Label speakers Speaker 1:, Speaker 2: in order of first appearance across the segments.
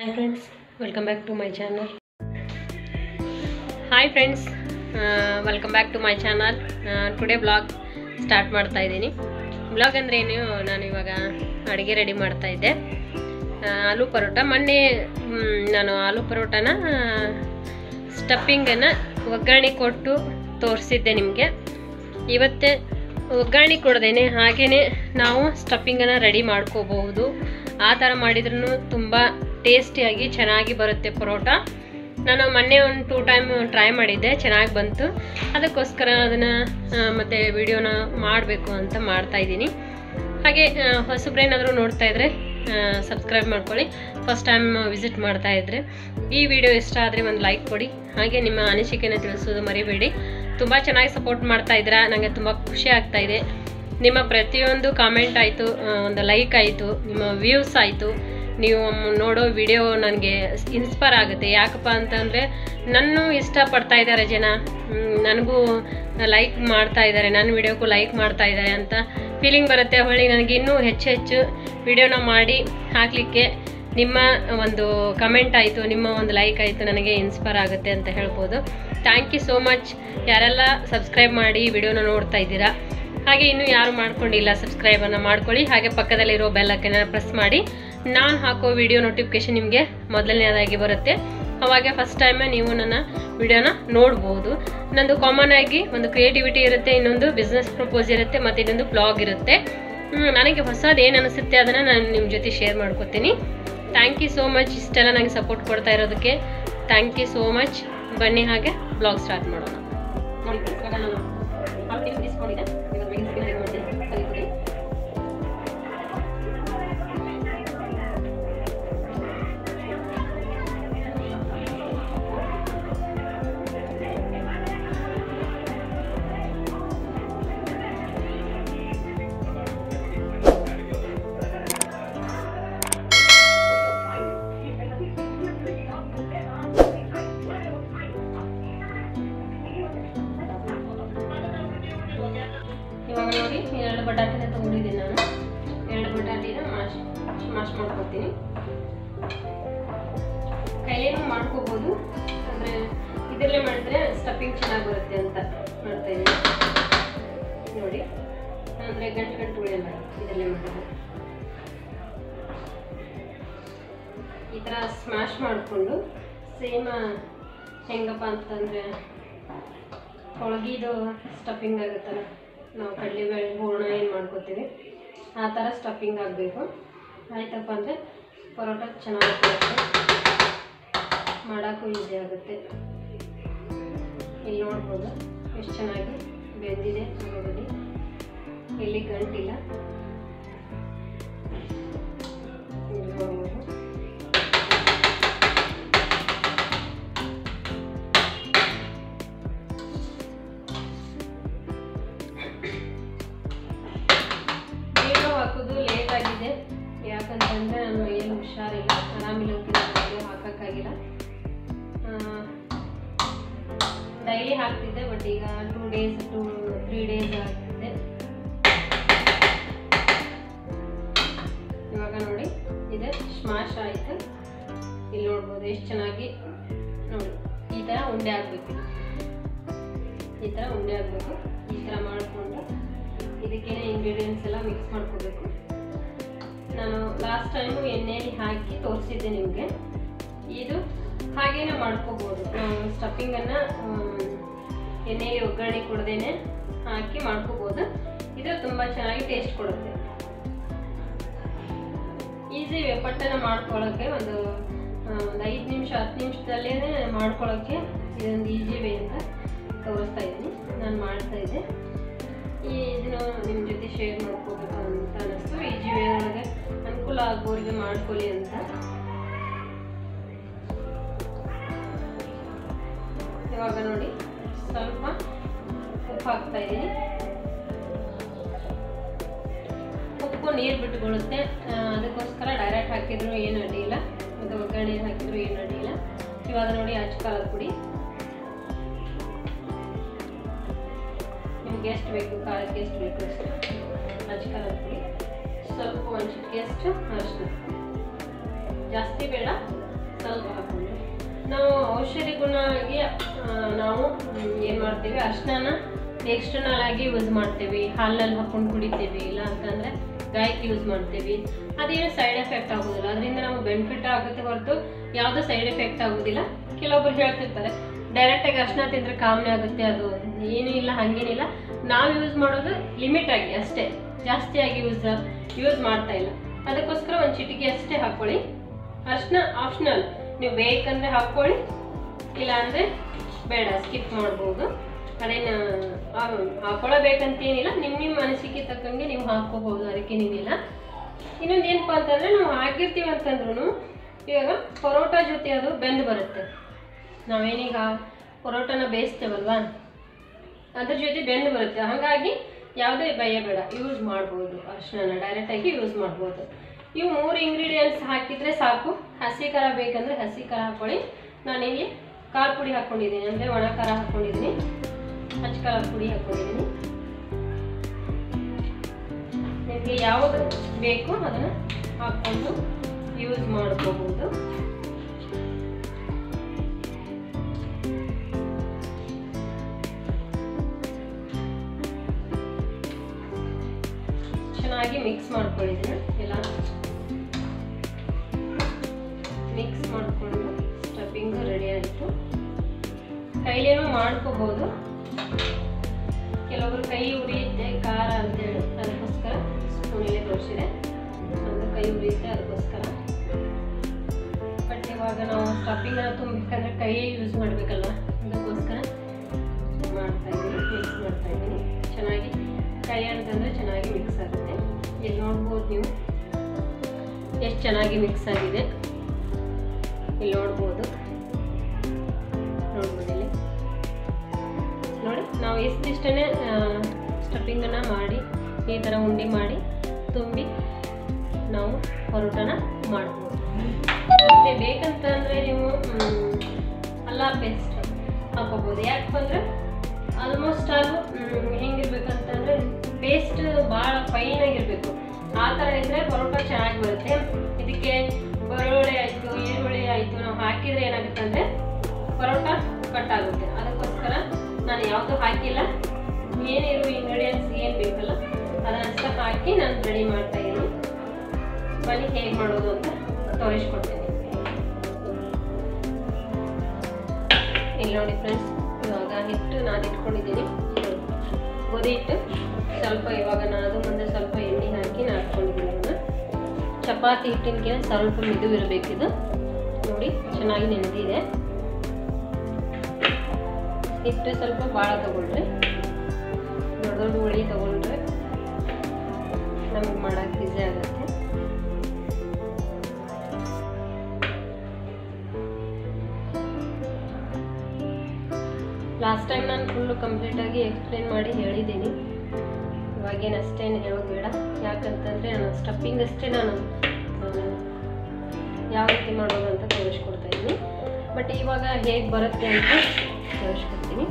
Speaker 1: Hi friends welcome back to my channel hi friends welcome back to my channel today blog start ಮಾಡ್ತಾ ಇದ್ದೀನಿ blog ಅಂದರೆ ಏನು ನಾನು ಇವಾಗ ಅಡುಗೆ ರೆಡಿ ಮಾಡ್ತಾ ಇದ್ದೆ ಆ, ಆಲೂ ಪರೋಟ ಮೊನ್ನೆ ಮ್, ನಾನು ಆಲೂ ಪರೋಟನ ಸ್ಟಫಿಂಗನ್ನು ಒಗ್ಗರಣೆ ಕೊಟ್ಟು ತೋರಿಸಿದ್ದೆ ನಿಮಗೆ ಇವತ್ತೇ ಒಗ್ಗರಣೆ ಕೊಡ್ದೇನೆ ಹಾಗೆಯೇ ನಾವು ಸ್ಟಫಿಂಗನ್ನು ರೆಡಿ ಮಾಡ್ಕೋಬಹುದು ಆ ಥರ ಮಾಡಿದ್ರೂ ತುಂಬ ಟೇಸ್ಟಿಯಾಗಿ ಚೆನ್ನಾಗಿ ಬರುತ್ತೆ ಪರೋಟ ನಾನು ಮೊನ್ನೆ ಒಂದು ಟೂ ಟೈಮ್ ಟ್ರೈ ಮಾಡಿದ್ದೆ ಚೆನ್ನಾಗಿ ಬಂತು ಅದಕ್ಕೋಸ್ಕರ ಅದನ್ನು ಮತ್ತು ವಿಡಿಯೋನ ಮಾಡಬೇಕು ಅಂತ ಮಾಡ್ತಾ ಇದ್ದೀನಿ ಹಾಗೆ ಆ, ಹೊಸಬ್ರೇನಾದರೂ ನೋಡ್ತಾ ಇದ್ರೆ ಸಬ್ಸ್ಕ್ರೈಬ್ ಮಾಡ್ಕೊಳ್ಳಿ ಫಸ್ಟ್ ಟೈಮ್ ವಿಸಿಟ್ ಮಾಡ್ತಾ ಇದ್ರೆ ಈ ವಿಡಿಯೋ ಇಷ್ಟ ಆದರೆ ಒಂದು ಲೈಕ್ ಕೊಡಿ ಹಾಗೆ ನಿಮ್ಮ ಅನಿಸಿಕೆನ ತಿಳಿಸೋದು ಮರಿಬೇಡಿ ತುಂಬ ಚೆನ್ನಾಗಿ ಸಪೋರ್ಟ್ ಮಾಡ್ತಾ ಇದ್ದೀರಾ ನನಗೆ ತುಂಬ ಖುಷಿ ಆಗ್ತಾ ಇದೆ ನಿಮ್ಮ ಪ್ರತಿಯೊಂದು ಕಾಮೆಂಟ್ ಆಯಿತು ಒಂದು ಲೈಕ್ ಆಯಿತು ನಿಮ್ಮ ವ್ಯೂಸ್ ಆಯಿತು ನೀವು ನೋಡೋ ವಿಡಿಯೋ ನನಗೆ ಇನ್ಸ್ಪೈರ್ ಆಗುತ್ತೆ ಯಾಕಪ್ಪ ಅಂತಂದರೆ ನನ್ನ ಇಷ್ಟಪಡ್ತಾ ಇದ್ದಾರೆ ಜನ ಹ್ಮ್, ನನಗೂ ಲೈಕ್ ಮಾಡ್ತಾ ಇದ್ದಾರೆ ನನ್ನ ವಿಡಿಯೋಕ್ಕೂ ಲೈಕ್ ಮಾಡ್ತಾ ಇದ್ದಾರೆ ಅಂತ ಫೀಲಿಂಗ್ ಬರುತ್ತೆ ಹೊಳ್ಳಿ ನನಗೆ ಇನ್ನೂ ಹೆಚ್ಚು ಹೆಚ್ಚು ವಿಡಿಯೋನ ಮಾಡಿ ಹಾಕಲಿಕ್ಕೆ ನಿಮ್ಮ ಒಂದು ಕಮೆಂಟ್ ಆಯಿತು ನಿಮ್ಮ ಒಂದು ಲೈಕ್ ಆಯಿತು ನನಗೆ ಇನ್ಸ್ಪೈರ್ ಆಗುತ್ತೆ ಅಂತ ಹೇಳ್ಬೋದು ಥ್ಯಾಂಕ್ ಯು ಸೋ ಮಚ್ ಯಾರೆಲ್ಲ ಸಬ್ಸ್ಕ್ರೈಬ್ ಮಾಡಿ ವಿಡಿಯೋನ ನೋಡ್ತಾ ಇದ್ದೀರಾ ಹಾಗೆ ಇನ್ನೂ ಯಾರು ಮಾಡ್ಕೊಂಡಿಲ್ಲ ಸಬ್ಸ್ಕ್ರೈಬನ್ನು ಮಾಡ್ಕೊಳ್ಳಿ ಹಾಗೆ ಪಕ್ಕದಲ್ಲಿರೋ ಬೆಲ್ಲಕ್ಕನ್ನು ಪ್ರೆಸ್ ಮಾಡಿ ನಾನು ಹಾಕೋ ವಿಡಿಯೋ ನೋಟಿಫಿಕೇಶನ್ ನಿಮಗೆ ಮೊದಲನೇದಾಗಿ ಬರುತ್ತೆ ಅವಾಗ ಫಸ್ಟ್ ಟೈಮ್ ನೀವು ನನ್ನ ವಿಡಿಯೋನ ನೋಡ್ಬೋದು ನಂದು ಕಾಮನ್ ಆಗಿ ಒಂದು ಕ್ರಿಯೇಟಿವಿಟಿ ಇರುತ್ತೆ ಇನ್ನೊಂದು ಬಿಸ್ನೆಸ್ ಪ್ರಪೋಸ್ ಇರುತ್ತೆ ಮತ್ತು ಇನ್ನೊಂದು ಬ್ಲಾಗ್ ಇರುತ್ತೆ ಹ್ಮ್, ನನಗೆ ಹೊಸದು ಏನು ಅನಿಸುತ್ತೆ ಅದನ್ನು ನಾನು ನಿಮ್ಮ ಜೊತೆ ಶೇರ್ ಮಾಡ್ಕೊತೀನಿ ಥ್ಯಾಂಕ್ ಯು ಸೋ ಮಚ್ ಇಷ್ಟೆಲ್ಲ ನನಗೆ ಸಪೋರ್ಟ್ ಕೊಡ್ತಾ ಇರೋದಕ್ಕೆ ಥ್ಯಾಂಕ್ ಯು ಸೋ ಮಚ್ ಬನ್ನಿ ಹಾಗೆ ಬ್ಲಾಗ್ ಸ್ಟಾರ್ಟ್ ಮಾಡೋಣ ನೋಡಿ friends, ಇವಾಗ ನಾನು ಹಾಫ್ ಟೀ ಇಸ್ಕೊಂಡಿದ್ದೆ ಇವಾಗ ಮೆಣಸಿನ ರೆಡಿ ಮಾಡಿದೆ ಕಲಿಪುಡಿ ಇವಾಗ ನೋಡಿ ಎರಡು ಬಟಾಟಿನ ತಗೊಂಡಿದ್ದೀನಿ ನಾನು ಎರಡು ಬಟಾಟಿನ ಮಾಶ್ ಮಾಶ್ ಮಾಡ್ಕೊತೀನಿ ಕೈಲೇನು ಮಾಡ್ಕೋಬೋದು ಅಂದರೆ ಇದರಲ್ಲೇ ಮಾಡಿದ್ರೆ ಸ್ಟಫಿಂಗ್ ಚೆನ್ನಾಗಿ ಬರುತ್ತೆ ಅಂತ ಮಾಡ್ತಾ ಇದ್ದೀನಿ ನೋಡಿ ಅಂದರೆ ಗಂಟು ಗಂಟು ಉಳಿಯಲ್ಲ ಇದರಲ್ಲೇ ಮಾಡಿದ್ರೆ ಈ ಥರ ಸ್ಮ್ಯಾಶ್ ಮಾಡಿಕೊಂಡು ಸೇಮ್ ಹೆಂಗಪ್ಪ ಅಂತಂದರೆ ಹೊಳಗಿದು ಸ್ಟಫಿಂಗ್ ಆಗುತ್ತಲ್ಲ ನಾವು ಕಡಲೆಬೇಳೆ ಹೂರ್ಣ ಏನು ಮಾಡ್ಕೋತೀವಿ ಆ ಥರ ಸ್ಟಫಿಂಗ್ ಆಗಬೇಕು ಆಯ್ತಪ್ಪ ಅಂದರೆ ಪರೋಟ ಚೆನ್ನಾಗಿ ಬರುತ್ತೆ ಮಾಡೋಕ್ಕೂ ಈಸಿ ಆಗುತ್ತೆ ಇಲ್ಲಿ ನೋಡ್ಬೋದು ಎಷ್ಟು ಚೆನ್ನಾಗಿ ಬೆಂದಿದೆ ನೋಡಿ ಇಲ್ಲಿ ಗಂಟಿಲ್ಲ ಇಲ್ಲಿ ನೋಡ್ಬೋದು ವಿಡಿಯೋ ಹಾಕೋದು ಲೇಟ್ ಆಗಿದೆ ಯಾಕಂತಂದರೆ ನಾನು ಏನು ಹುಷಾರಿಲ್ಲ ಆರಾಮಿಲ್ಲ ವಿಡಿಯೋ ಹಾಕೋಕ್ಕಾಗಿಲ್ಲ ಡೈಲಿ ಹಾಕ್ತಿದ್ದೆ ಬಟ್ ಈಗ two days two three days ಆಗ್ತಿದೆ ಇವಾಗ ನೋಡಿ ಇದು ಸ್ಮಾಶ್ ಆಯಿತು ಇಲ್ಲಿ ನೋಡ್ಬೋದು ಎಷ್ಟು ಚೆನ್ನಾಗಿ ನೋಡಿ ಈ ಥರ ಉಂಡೆ ಆಗಬೇಕು ಈ ಥರ ಉಂಡೆ ಆಗಬೇಕು ಈ ಥರ ಮಾಡಿಕೊಂಡು ಇದಕ್ಕೇನೆ ಇಂಗ್ರೀಡಿಯೆಂಟ್ಸ್ ಎಲ್ಲ ಮಿಕ್ಸ್ ಮಾಡ್ಕೋಬೇಕು ನಾನು ಲಾಸ್ಟ್ ಟೈಮು ಎಣ್ಣೆಯಲ್ಲಿ ಹಾಕಿ ತೋರಿಸಿದ್ದೆ ನಿಮಗೆ ಇದು ಹಾಗೇನೆ ಮಾಡ್ಕೋಬೋದು ನಾವು ಸ್ಟಫಿಂಗನ್ನು ಎಣ್ಣೆಗೆ ಒಗ್ಗರಣೆ ಕೊಡದೇನೆ ಹಾಕಿ ಮಾಡ್ಕೋಬೋದು ಇದು ತುಂಬ ಚೆನ್ನಾಗಿ ಟೇಸ್ಟ್ ಕೊಡುತ್ತೆ ಈಸಿ ಪಟ್ಟನ ಮಾಡ್ಕೊಳ್ಳೋಕ್ಕೆ ಒಂದು ಆ, ಒಂದು ಐದು ನಿಮಿಷ ಹತ್ತು ನಿಮಿಷದಲ್ಲೇ ಮಾಡ್ಕೊಳ್ಳೋಕ್ಕೆ ಇದೊಂದು ಈಸಿ ವೇ ಅಂತ ತೋರಿಸ್ತಾ ಇದ್ದೀನಿ ನಾನು ಮಾಡ್ತಾ ಇದ್ದೆ ಈ ಇದನ್ನು ನಿಮ್ಮ ಜೊತೆ ಶೇರ್ ಮಾಡ್ಕೋಬೇಕು ಅಂತ ಅನ್ನಿಸ್ತು ಈಜಿ ವೇ ಒಳಗೆ ಅನುಕೂಲ ಆಗೋರಿಗೆ ಮಾಡ್ಕೊಳ್ಳಿ ಅಂತ ಇವಾಗ ನೋಡಿ ಸ್ವಲ್ಪ ಉಪ್ಪು ಹಾಕ್ತಾ ಇದ್ದೀನಿ ಉಪ್ಪು ನೀರು ಬಿಟ್ಟುಕೊಳ್ಳುತ್ತೆ ಆ, ಅದಕ್ಕೋಸ್ಕರ ಡೈರೆಕ್ಟ್ ಹಾಕಿದ್ರು ಏನು ಅಡ್ಡಿಯಿಲ್ಲ ಮತ್ತು ಒಗ್ಗರಣೆ ಹಾಕಿದ್ರು ಏನು ಅಡ್ಡಿಯಿಲ್ಲ ಇವಾಗ ನೋಡಿ ಹಚ್ಕಾಲದ ಪುಡಿ ನಿಮ್ಗೆ ಎಷ್ಟು ಬೇಕು ಖಾರಕ್ಕೆ ಎಷ್ಟು ಬೇಕು ಅಷ್ಟು ಹಚ್ಕಾಲದ ಪುಡಿ ಸ್ವಲ್ಪ ಒಂದು ಚಿಟಿಕೆ ಅಷ್ಟು ಅರಿಶಿನ ಜಾಸ್ತಿ ಬೇಡ ಸ್ವಲ್ಪ ಹಾಕೊಂಡು ನಾವು ಔಷಧಿ ಗುಣ ಆಗಿ ಆ, ನಾವು ಏನು ಮಾಡ್ತೀವಿ ಅರ್ಶಿನ ಎಕ್ಸ್ಟರ್ನಲ್ ಆಗಿ ಯೂಸ್ ಮಾಡ್ತೀವಿ ಹಾಲಲ್ಲಿ ಹಾಕೊಂಡು ಕುಡಿತೀವಿ ಇಲ್ಲ ಅಂತಂದರೆ ಗಾಯಕ್ಕೆ ಯೂಸ್ ಮಾಡ್ತೀವಿ ಅದೇನು ಸೈಡ್ ಎಫೆಕ್ಟ್ ಆಗೋದಿಲ್ಲ ಅದರಿಂದ ನಮಗೆ ಬೆನಿಫಿಟ್ ಆಗುತ್ತೆ ಹೊರತು ಯಾವುದೂ ಸೈಡ್ ಎಫೆಕ್ಟ್ ಆಗೋದಿಲ್ಲ ಕೆಲವೊಬ್ರು ಹೇಳ್ತಿರ್ತಾರೆ ಡೈರೆಕ್ಟಾಗಿ ಅರ್ಶಿನ ತಿಂದರೆ ಕಾಮನೆ ಆಗುತ್ತೆ ಅದು ಏನೂ ಇಲ್ಲ ಹಾಗೇನಿಲ್ಲ ನಾವು ಯೂಸ್ ಮಾಡೋದು ಲಿಮಿಟ್ ಆಗಿ ಅಷ್ಟೇ ಜಾಸ್ತಿಯಾಗಿ ಯೂಸ್ ಯೂಸ್ ಮಾಡ್ತಾ ಇಲ್ಲ ಅದಕ್ಕೋಸ್ಕರ ಒಂದು ಚಿಟಿಕೆ ಅಷ್ಟೇ ಹಾಕ್ಕೊಳ್ಳಿ ಅರ್ಶಿನ ಆಪ್ಷನಲ್ ನೀವು ಬೇಕಂದ್ರೆ ಹಾಕ್ಕೊಳ್ಳಿ ಇಲ್ಲ ಅಂದರೆ ಬೇಡ ಸ್ಕಿಪ್ ಮಾಡ್ಬೋದು ಅದೇನು ಹಾಕೊಳ್ಳಬೇಕಂತೇನಿಲ್ಲ ನಿಮ್ಮ ನಿಮ್ಮ ಮನಸ್ಸಿಗೆ ತಕ್ಕಂಗೆ ನೀವು ಹಾಕ್ಕೋಬೋದು ಅದಕ್ಕೇನೇನಿಲ್ಲ ಇನ್ನೊಂದು ಏನಪ್ಪ ಅಂತಂದರೆ ನಾವು ಹಾಕಿರ್ತೀವಿ ಅಂತಂದ್ರೂ ಇವಾಗ ಪರೋಟ ಜೊತೆ ಅದು ಬೆಂದು ಬರುತ್ತೆ ನಾವೇನೀಗ ಪರೋಟನ ಬೇಯಿಸ್ತೇವಲ್ವಾ ಅದ್ರ ಜೊತೆ ಬೆಂದು ಬರುತ್ತೆ ಹಾಗಾಗಿ ಯಾವುದೇ ಭಯ ಬೇಡ ಯೂಸ್ ಮಾಡ್ಬೋದು ಅರ್ಶಿನ ಡೈರೆಕ್ಟಾಗಿ ಯೂಸ್ ಮಾಡ್ಬೋದು ಇವು ಮೂರು ಇಂಗ್ರೀಡಿಯೆಂಟ್ಸ್ ಹಾಕಿದರೆ ಸಾಕು ಹಸಿ ಖಾರ ಬೇಕಂದರೆ ಹಸಿ ಖಾರ ಹಾಕ್ಕೊಳ್ಳಿ ನಾನಿಲ್ಲಿ ಖಾರ ಪುಡಿ ಹಾಕ್ಕೊಂಡಿದ್ದೀನಿ ಅಂದರೆ ಒಣ ಖಾರ ಹಾಕ್ಕೊಂಡಿದ್ದೀನಿ ಹಚ್ಚ ಖಾರ ಪುಡಿ ಹಾಕ್ಕೊಂಡಿದ್ದೀನಿ ನಿಮಗೆ ಯಾವುದು ಬೇಕು ಅದನ್ನು ಹಾಕ್ಕೊಂಡು ಯೂಸ್ ಮಾಡ್ಕೋಬೋದು ಚೆನ್ನಾಗಿ ಮಿಕ್ಸ್ ಮಾಡ್ಕೊಳ್ಳಿದ್ದೀನಿ ಎಲ್ಲ ಮಿಕ್ಸ್ ಮಾಡಿಕೊಂಡು ಸ್ಟಫಿಂಗು ರೆಡಿ ಆಯಿತು ಕೈಲೇನೂ ಮಾಡ್ಕೋಬೋದು ಕೆಲವರು ಕೈ ಉರಿಯುತ್ತೆ ಖಾರ ಅಂತೇಳಿ ಅದಕ್ಕೋಸ್ಕರ ಸ್ಪೂನಲ್ಲೇ ತೋರಿಸಿದೆ ಒಂದು ಕೈ ಉರಿಯುತ್ತೆ ಅದಕ್ಕೋಸ್ಕರ ಬಟ್ ಇವಾಗ ನಾವು ಸ್ಟಫಿಂಗನ್ನ ತುಂಬಬೇಕಂದ್ರೆ ಕೈಯೇ ಯೂಸ್ ಮಾಡಬೇಕಲ್ವ ಅದಕ್ಕೋಸ್ಕರ ಮಾಡ್ತಾ ಇದ್ದೀನಿ ಮಿಕ್ಸ್ ಮಾಡ್ತಾ ಇದ್ದೀನಿ ಚೆನ್ನಾಗಿ ಕೈ ಅಂತಂದರೆ ಚೆನ್ನಾಗಿ ಮಿಕ್ಸ್ ಆಗುತ್ತೆ ಇಲ್ಲಿ ನೋಡ್ಬೋದು ನೀವು ಎಷ್ಟು ಚೆನ್ನಾಗಿ ಮಿಕ್ಸ್ ಆಗಿದೆ ಇಲ್ಲಿ ನೋಡ್ಬೋದು ನೋಡ್ಬೋದು ಇಲ್ಲಿ ನೋಡಿ ನಾವು ಇಷ್ಟಿಷ್ಟೇ ಸ್ಟಫಿಂಗನ್ನು ಮಾಡಿ ಈ ಥರ ಉಂಡೆ ಮಾಡಿ ತುಂಬಿ ನಾವು ಪರೋಟನ ಮಾಡ್ಬೋದು ಮತ್ತೆ ಬೇಕಂತಂದರೆ ನೀವು ಮ್, ಅಲ್ಲ ಪೇಸ್ಟ್ ಹಾಕೋಬೋದು ಯಾಕೆ ಬಂದರೆ ಆಲ್ಮೋಸ್ಟ್ ಆಲ್ ಹೆಂಗಿರ್ಬೇಕಂತಂದರೆ ಪೇಸ್ಟ್ ಭಾಳ ಫೈನಾಗಿರಬೇಕು ಆ ಥರ ಇದ್ದರೆ ಪರೋಟ ಚೆನ್ನಾಗಿ ಬರುತ್ತೆ ಇದಕ್ಕೆ ಬೆಳ್ಳುಳ್ಳಿ ಆಯಿತು ಈರುಳ್ಳಿ ಆಯಿತು ನಾವು ಹಾಕಿದರೆ ಏನಾಗುತ್ತೆ ಅಂದರೆ ಪರೋಟ ಕಟ್ ಆಗುತ್ತೆ ಅದಕ್ಕೋಸ್ಕರ ನಾನು ಯಾವುದು ಹಾಕಿಲ್ಲ ಏನಿರು ಇಂಗ್ರೀಡಿಯೆಂಟ್ಸ್ ಏನು ಬೇಕಲ್ಲ ಅದನ್ನಷ್ಟ ಹಾಕಿ ನಾನು ರೆಡಿ ಮಾಡ್ತಾ ಇದ್ದೀನಿ ಬನ್ನಿ ಹೇಗೆ ಮಾಡೋದು ಅಂತ ತೋರಿಸ್ಕೊಡ್ತೀನಿ ಇಲ್ಲಿ ನೋಡಿ ಫ್ರೆಂಡ್ಸ್ ಇವಾಗ ಹಿಟ್ಟು ನಾನು ಇಟ್ಕೊಂಡಿದ್ದೀನಿ ಇದು ಗೋಧಿ ಹಿಟ್ಟು ಸ್ವಲ್ಪ ಇವಾಗ ನಾನು ಮುಂದೆ ಸ್ವಲ್ಪ ಎಣ್ಣೆ ಹಾಕಿ ನಾದ್ಕೊಂಡಿದ್ದೀನಿ ಅದನ್ನು ಚಪಾತಿ ಹಿಟ್ಟಿನಗೆ ಸ್ವಲ್ಪ ಮಿದು ಇರಬೇಕಿದು ನೋಡಿ ಚೆನ್ನಾಗಿ ನೆನೆದಿದೆ ಹಿಟ್ಟು ಸ್ವಲ್ಪ ಭಾಳ ತಗೊಳ್ರಿ ದೊಡ್ಡ ದೊಡ್ಡ ಉಳಿ ತಗೊಂಡ್ರೆ ನಮಗೆ ಮಾಡೋಕ್ಕೆ ಈಸಿ ಆಗುತ್ತೆ ಲಾಸ್ಟ್ ಟೈಮ್ ನಾನು ಫುಲ್ಲು ಕಂಪ್ಲೀಟಾಗಿ ಎಕ್ಸ್ಪ್ಲೇನ್ ಮಾಡಿ ಹೇಳಿದ್ದೀನಿ ಇವಾಗೇನು ಅಷ್ಟೇನು ಹೇಳೋದು ಬೇಡ ಯಾಕಂತಂದರೆ ನಾನು ಸ್ಟಫಿಂಗ್ ಅಷ್ಟೇ ನಾನು ಆ, ಯಾವ ರೀತಿ ಮಾಡೋದು ಅಂತ ತೋರಿಸ್ಕೊಡ್ತಾ ಇದ್ದೀನಿ ಬಟ್ ಇವಾಗ ಹೇಗೆ ಬರುತ್ತೆ ಅಂತ ತೋರಿಸ್ಕೊಡ್ತೀನಿ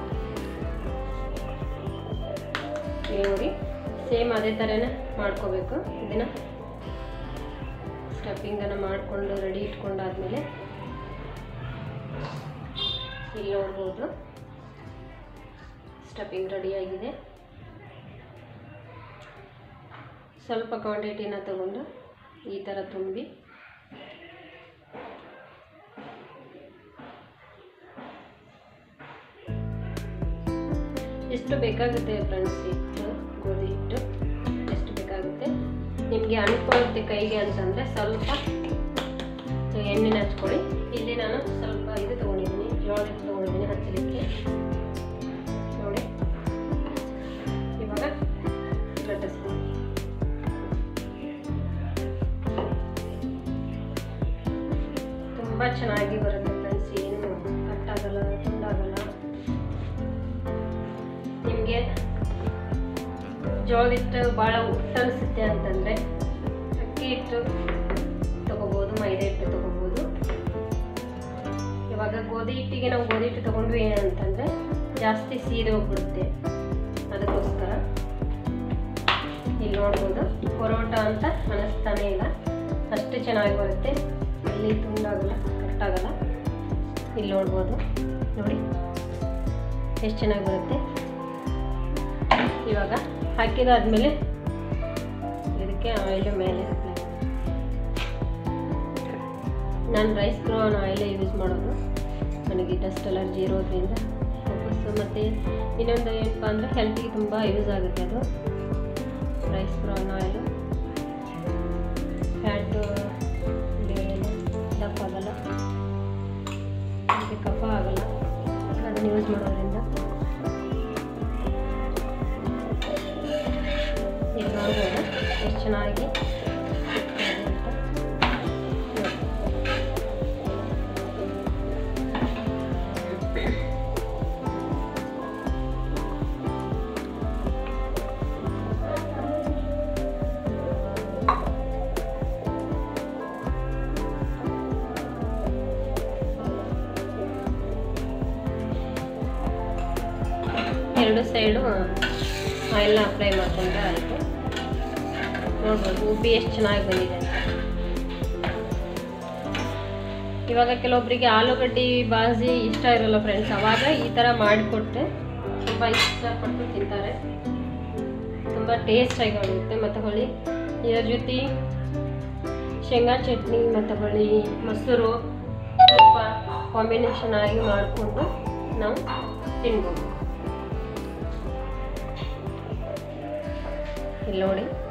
Speaker 1: ಇಲ್ಲಿ ನೋಡಿ ಸೇಮ್ ಅದೇ ಥರನೇ ಮಾಡ್ಕೋಬೇಕು ಇದನ್ನು ಸ್ಟಫಿಂಗನ್ನು ಮಾಡಿಕೊಂಡು ರೆಡಿ ಇಟ್ಕೊಂಡಾದ್ಮೇಲೆ ಇಲ್ಲಿ ನೋಡ್ಬೋದು ಸ್ಟಫಿಂಗ್ ರೆಡಿಯಾಗಿದೆ ಸ್ವಲ್ಪ ಕ್ವಾಂಟಿಟಿನ ತಗೊಂಡು ಈ ಥರ ತುಂಬಿ ಎಷ್ಟು ಬೇಕಾಗುತ್ತೆ ಫ್ರೆಂಡ್ಸ್ ಹಿಟ್ಟು ಗೋಧಿ ಹಿಟ್ಟು ಎಷ್ಟು ಬೇಕಾಗುತ್ತೆ ನಿಮಗೆ ಅನ್ಕೊಳ್ಳುತ್ತೆ ಕೈಗೆ ಅಂತಂದರೆ ಸ್ವಲ್ಪ ಎಣ್ಣೆನ ಹಚ್ಕೊಳ್ಳಿ ಇಲ್ಲಿ ನಾನು ಸ್ವಲ್ಪ ಇದು ತೊಗೊಂಡಿದ್ದೀನಿ ಜೋಳ ಹಿಟ್ಟು ತೊಗೊಂಡಿದ್ದೀನಿ ಹಚ್ಚಲಿಕ್ಕೆ ನೋಡಿ ಇವಾಗ ಲಟ್ಟಿಸ್ತೀನಿ ತುಂಬ ಚೆನ್ನಾಗಿ ಬರುತ್ತೆ ಫ್ರೆಂಡ್ಸ್ ಏನು ಕಟ್ಟಾಗಲ್ಲ ತುಂಡಾಗಲ್ಲ ನಿಮಗೆ ಜೋಳದ ಹಿಟ್ಟು ಭಾಳ ಉಟ್ಟು ಅನಿಸುತ್ತೆ ಅಂತಂದರೆ ಅಕ್ಕಿ ಹಿಟ್ಟು ತಗೋಬೋದು ಮೈದಾ ಹಿಟ್ಟು ತಗೋಬೋದು ಇವಾಗ ಗೋಧಿ ಹಿಟ್ಟಿಗೆ ನಾವು ಗೋಧಿ ಹಿಟ್ಟು ತೊಗೊಂಡ್ವಿ ಅಂತಂದರೆ ಜಾಸ್ತಿ ಸೀರೆ ಹೋಗ್ಬಿಡುತ್ತೆ ಅದಕ್ಕೋಸ್ಕರ ಇಲ್ಲಿ ನೋಡ್ಬೋದು ಪರೋಟ ಅಂತ ಅನ್ನಿಸ್ತಾನೆ ಇಲ್ಲ ಅಷ್ಟು ಚೆನ್ನಾಗಿ ಬರುತ್ತೆ ಎಲ್ಲಿ ತುಂಡಾಗಲ್ಲ ಕಟ್ಟಾಗಲ್ಲ ಇಲ್ಲಿ ನೋಡ್ಬೋದು ನೋಡಿ ಎಷ್ಟು ಚೆನ್ನಾಗಿ ಬರುತ್ತೆ ಇವಾಗ ಹಾಕಿದಾದ್ಮೇಲೆ ಇದಕ್ಕೆ ಆಯಿಲ್ ಮೇಲೆ ಅಪ್ಲೈ ನಾನು ರೈಸ್ ಬ್ರೌನ್ ಆಯಿಲೇ ಯೂಸ್ ಮಾಡೋದು ನನಗೆ ಡಸ್ಟ್ ಅಲರ್ಜಿ ಇರೋದ್ರಿಂದ ಫೋಕಸ್ಸು ಮತ್ತು ಇನ್ನೊಂದು ಏನಪ್ಪ ಅಂದರೆ ಹೆಲ್ತಿಗೆ ತುಂಬ ಯೂಸ್ ಆಗುತ್ತೆ ಅದು ರೈಸ್ ಬ್ರೌನ್ ಆಯಿಲು ಫ್ಯಾಟು ದಪ್ಪ ಆಗಲ್ಲ ಮತ್ತು ಕಫ ಆಗಲ್ಲ ಅದನ್ನು ಯೂಸ್ ಮಾಡೋದ್ರಿಂದ ಇಲ್ಲಿ ನೋಡ್ಬೋದು ಎಷ್ಟು ಚೆನ್ನಾಗಿ ಇದೆ ಅಂತ. ನೋಡಿ. ಎರಡು ಸೈಡು ಆಯಿಲ್ನ ಅಪ್ಲೈ ಮಾಡ್ಕೊಂಡ್ರೆ ಆಯಿತು ನೋಡ್ಬೋದು ಉಬ್ಬಿ ಎಷ್ಟು ಚೆನ್ನಾಗಿ ಬಂದಿದೆ ಅಂತ ಇವಾಗ ಕೆಲವೊಬ್ಬರಿಗೆ ಆಲೂಗಡ್ಡೆ ಬಾಜಿ ಇಷ್ಟ ಇರಲ್ಲ ಫ್ರೆಂಡ್ಸ್ ಅವಾಗ ಈ ಥರ ಮಾಡಿಕೊಟ್ಟೆ ತುಂಬ ಇಷ್ಟಪಟ್ಟು ತಿಂತಾರೆ ತುಂಬ ಟೇಸ್ಟಾಗಿ ಆಗುತ್ತೆ ಮತ್ತು ಹೊಳ್ಳಿ ಇದರ ಜೊತೆ ಶೇಂಗಾ ಚಟ್ನಿ ಮತ್ತು ಹೊಳ್ಳಿ ಮೊಸರು ತುಪ್ಪ ಕಾಂಬಿನೇಷನ್ ಆಗಿ ಮಾಡಿಕೊಂಡು ನಾವು ತಿನ್ಬೋದು ಇಲ್ಲಿ ನೋಡಿ